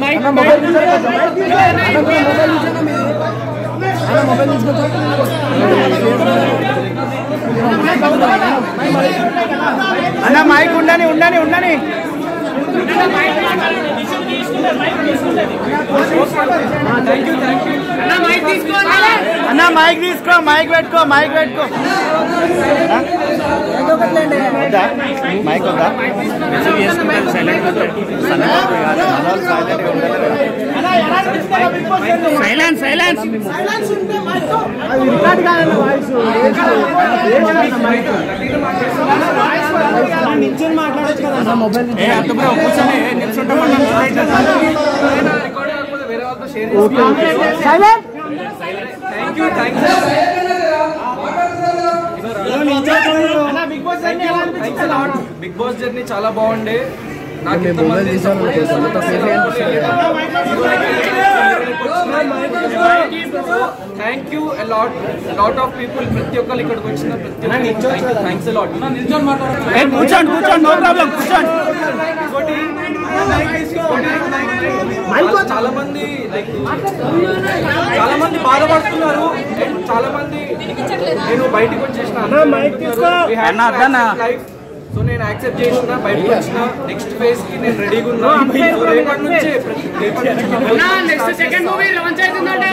అన్న మైక్ ఉండని ఉండని ఉండని అన్న మైక్ తీసుకో మైక్ పెట్టుకో మైక్ పెట్టుకో వద్దా మైక్ వద్దా సైలెన్స్ సైలెన్స్ నిల్చొని మాట్లాడచ్చు కదా మొబైల్ కూర్చొని సైలెంట్ బిగ్ బాస్ జర్నీ చాలా బాగుండే నాకు thank you lot lot of people ప్రతి ఒక్కరు ఇక్కడికి వచ్చిన ప్రతి ఒక్కరికి థ్యాంక్స్ లాట్ కూర్చోండి కూర్చోండి నో ప్రాబ్లం కూర్చోండి చాలా మంది లైక్ చాలా మంది బాధపడుతున్నారు and చాలా మంది నేను బయటకు వచ్చేసిన అన్న, అద్దన్న. లైఫ్ సో నేను యాక్సెప్ట్ చేసిన బయటకు వచ్చిన నెక్స్ట్ ఫేజ్ కి నేను రెడీగా ఉన్నా సో రేపటి నుంచే ప్రతి- రేపటి నుంచి నా నెక్స్ట్ సెకండ్ మూవీ లాంచ్ అవుతుందంటే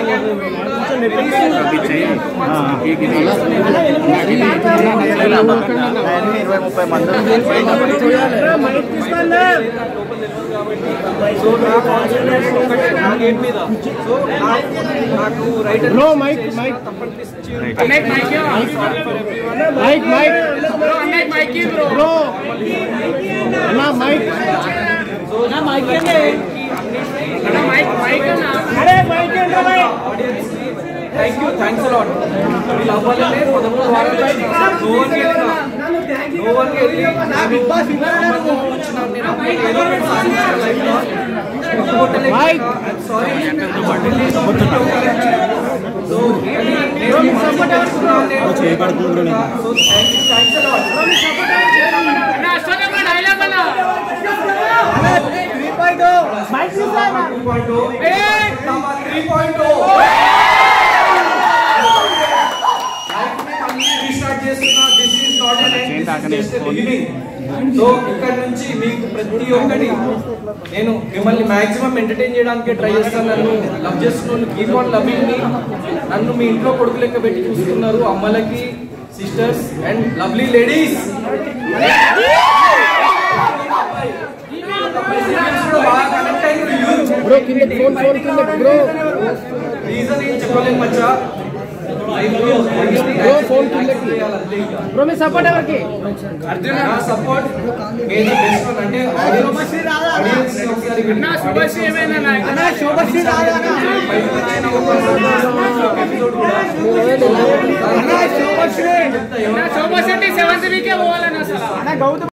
ఇరవై ముప్పై మంది సో నా కాన్సన్ట్రేషన్ ఒకటే నా గేమ్ మీద సో నాకు నాకు రైట్ బ్రో మైక్ మైక్ తప్పనిపిస్తుంది mic mic mic mic bro అన్నయ్య మైక్ బ్రో బ్రో అన్న మైక్ అన్న మైక్ మైక్ అన్న అరే మైక్ ఏంట్రా థ్యాంక్ యూ థ్యాంక్స్ అలాట్ వీళ్ళు అవ్వాలనే పదమూడు వారాలు గోవాకి వెళ్ళిన గోవాకి వెళ్ళి వచ్చిన నేను అప్డేట్ ఏదో ఒకటి సాధించాను లైఫ్లో మైక్ సారీ సో నేను సపోర్ట్ చేస్తున్నాను so thank you thanks a lot అన్న అశ్వత్థ డైలాగ్ అన్న త్రీ పాయింట్ రీస్టార్ట్ చేస్తున్నా దిస్ ఈస్ నాట్ సో ఇక్కడ నుంచి మీకు ప్రతి ఒక్కటి నేను మిమ్మల్ని మాక్సిమం ఎంటర్టైన్ చేయడానికి ట్రై చేస్తాను నన్ను లవ్ చేస్తున్నాను కీప్ ఆన్ లవింగ్ మీ నన్ను మీ ఇంట్లో కొడుకు లెక్క పెట్టి చూస్తున్నారు అమ్మలకి sisters and lovely ladies bro కింద ఫోన్ ఫోన్ కింద బ్రో రీజన్ ఏం చెప్పలేము మచ్చా బ్రో ఫోన్ కిందకి బ్రో మీ సపోర్ట్ ఎవరికి నా సపోర్ట్ ఏది బెస్ట్ వన్ అంటే ఆడియన్స్ ఒకసారి అన్న శుభశ్రీ ఏమైనా నాయకు అన్న శోభశ్రీ రాదా ఎపిసోడ్ కూడా అన్న శోభశ్రీ సెవెంత్ వీకే పోవాలన్న అసలు అన్న గౌతమ్